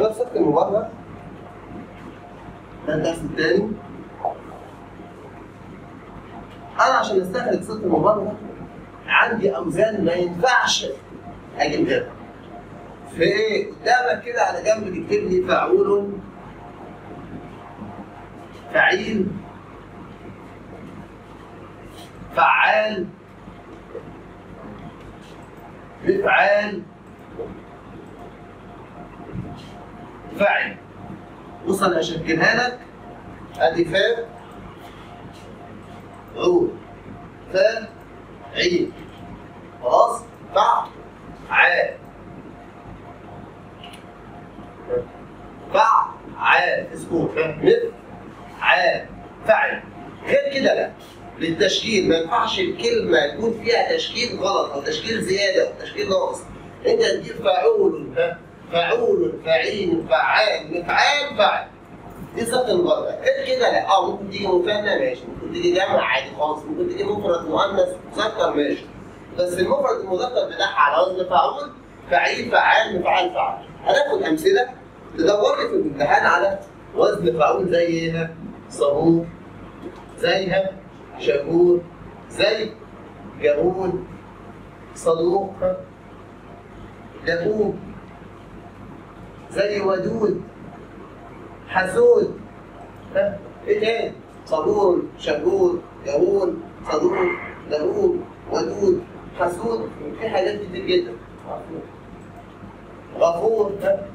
شباب صفة المبالغة ده الدرس الثاني انا عشان استخرج صفة المبالغة عندي اوزان ما ينفعش اجيب غيرها في ايه؟ قدامك كده على جنب تكتب لي فعول فعيل فعال مفعال فعل بص انا هشكلها لك ادي فاء عود فاء عين خلاص فعال فعال اسمه مثل عال فعل غير كده لا للتشكيل ما ينفعش الكلمه يكون فيها تشكيل غلط او تشكيل زياده او تشكيل ناقص انت تجيب فاعول ها فاعول فعيل فعال مفعال فعل دي صفه المبالغه غير كده لا اه ممكن تيجي مثنى ماشي ممكن تيجي جمع عادي خالص ممكن تيجي مفرد مؤنث مذكر ماشي بس المفرد المذكر بتاعها على وزن فاعول فعيل فعال مفعال فعل هناخد امثله تدور لي في الامتحان على وزن فاعول زي ايه صابون زيها شكور زي جابون صدوق دبوب زي ودود حسود ها ايه تاني صبور شكور جابون صدوق دبوب ودود حسود في حاجات كتير جدا غفور ها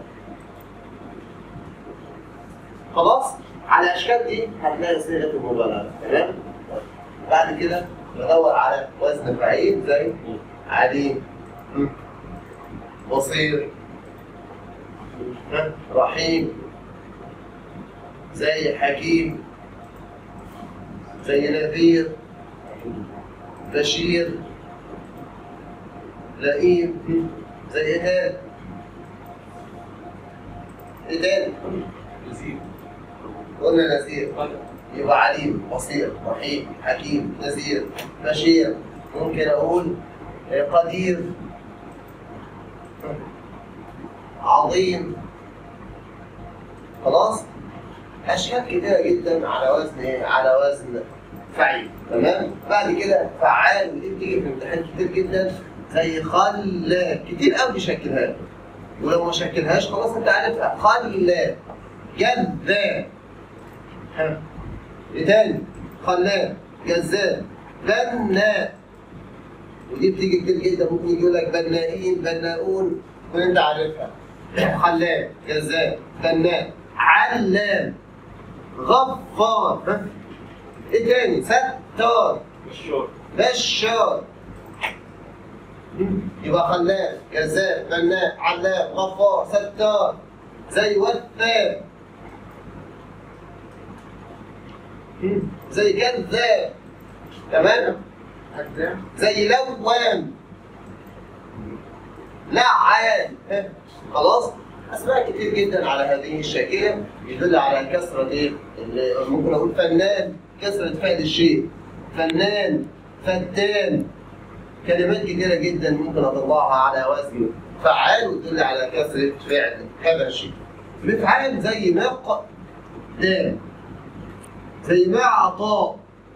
خلاص على الاشكال دي هتلاقي صيغه المبالغه تمام بعد كده بدور على وزن فعيل زي عليم بصير ها؟ رحيم زي حكيم زي نذير بشير لئيم زي ايه تاني؟ ايه تاني؟ قلنا نذير يبقى عليم بصير رحيم حكيم نذير بشير ممكن اقول قدير عظيم خلاص اشكال كتيره جدا على وزن ايه؟ على وزن فعيل تمام بعد كده فعال ودي بتيجي في امتحان كتير جدا زي خلاق كتير قوي بيشكلها لك ولو ما شكلهاش خلاص انت عارفها خلاق جذاب ها ايه تاني؟ خلاق جذاب بناء ودي بتيجي كتير جدا ممكن يجي يقول لك بنائين بناؤون تكون انت عارفها خلاق جذاب بناء علام غفار ها ايه تاني؟ ستار مشهور بشار يبقى خلاق جذاب بناء علام غفار ستار زي وثاب زي كذاب تمام حزام زي لوام لعان ها؟ خلاص اسماء كتير جدا على هذه الشاكله يدل على كثره ايه اللي ممكن اقول فنان كثره فعل الشيء فنان فتان كلمات كتيره جدا ممكن اطلعها على وزن فعال وتدل على كثره فعل هذا الشيء مفعال زي مق دام زي ما عطاء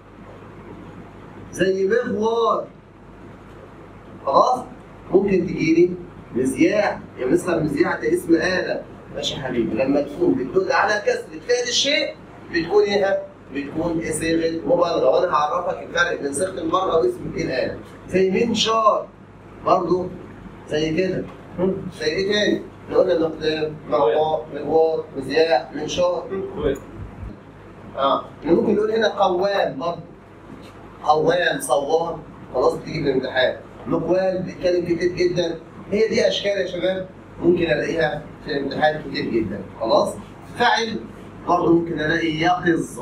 زي مغوار خلاص ممكن تجيلي مذياع يا مستر مذياع ده اسم آلة ماشي يا حبيبي لما تكون بتدل على كسر فعل الشيء بتكون ايه بتكون صيغه مبالغه وانا هعرفك الفرق بين صيغه المرأة واسم ايه الآلة زي منشار برضه زي كده زي ايه تاني؟ احنا قلنا مقدام مغوار مغوار مذياع منشار اه احنا ممكن نقول هنا قوام برضه قوام صوام خلاص بتيجي في الامتحان مقوال بيتكلم كتير جدا هي دي اشكال يا شباب ممكن الاقيها في الامتحان كتير جدا خلاص فعل برضه ممكن الاقي يقظ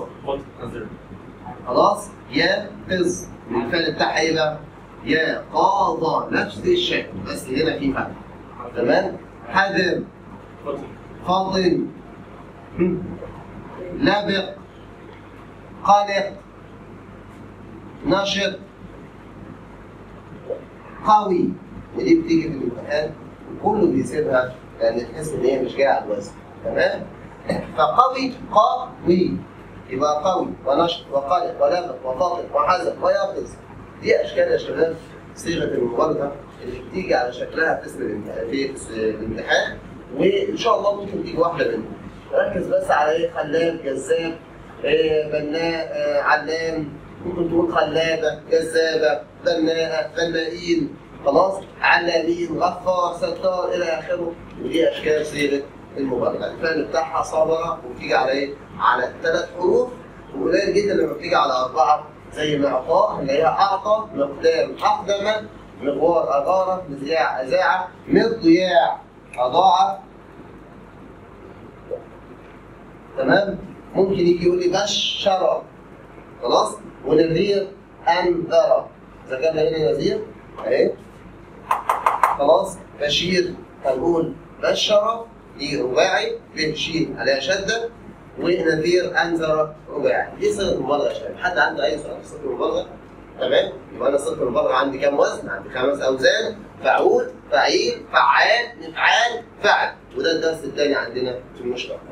خلاص يقظ الفعل بتاعها ايه بقى؟ يقاظة نفس الشكل بس هنا في فرق تمام حذر فاضل لبق قلق نشط قوي ودي بتيجي في الامتحان وكله بيسيبها لان تحس ان هي مش جايه على الوزن تمام فقوي قوي يبقى قوي ونشط وقلق ولبق وفاقد وحزن ويقظ دي اشكال يا شباب صيغه المبالغه اللي بتيجي على شكلها في اسم الامتحان في الامتحان وان شاء الله ممكن تيجي واحده منهم ركز بس على ايه خلاب جذاب إيه بناء آه، علام ممكن تقول خلابه جذابه بناءه بنائين خلاص علامين غفار ستار الى اخره ودي اشكال صيغه المبالغه الفعل بتاعها صبر وبتيجي على ايه؟ على ثلاث حروف وقليل جدا لما بتيجي على اربعه زي معطاء اللي هي اعطى مقدام اقدم مغوار اغاره مذياع اذاعه مضياع اضاع تمام ممكن يجي يقول لي بشر خلاص ونذير انذر اذا كان هنا نذير اهي خلاص بشير هنقول بشر دي رباعي ب شين عليها شده ونذير انذر رباعي دي صيغه المبالغه يا شباب حد عنده اي سؤال في صيغه المبالغه تمام يبقى انا صيغه المبالغه عندي كام وزن عندي خمس اوزان فعول فعيل فعال مفعال فعل وده الدرس الثاني عندنا في المشترك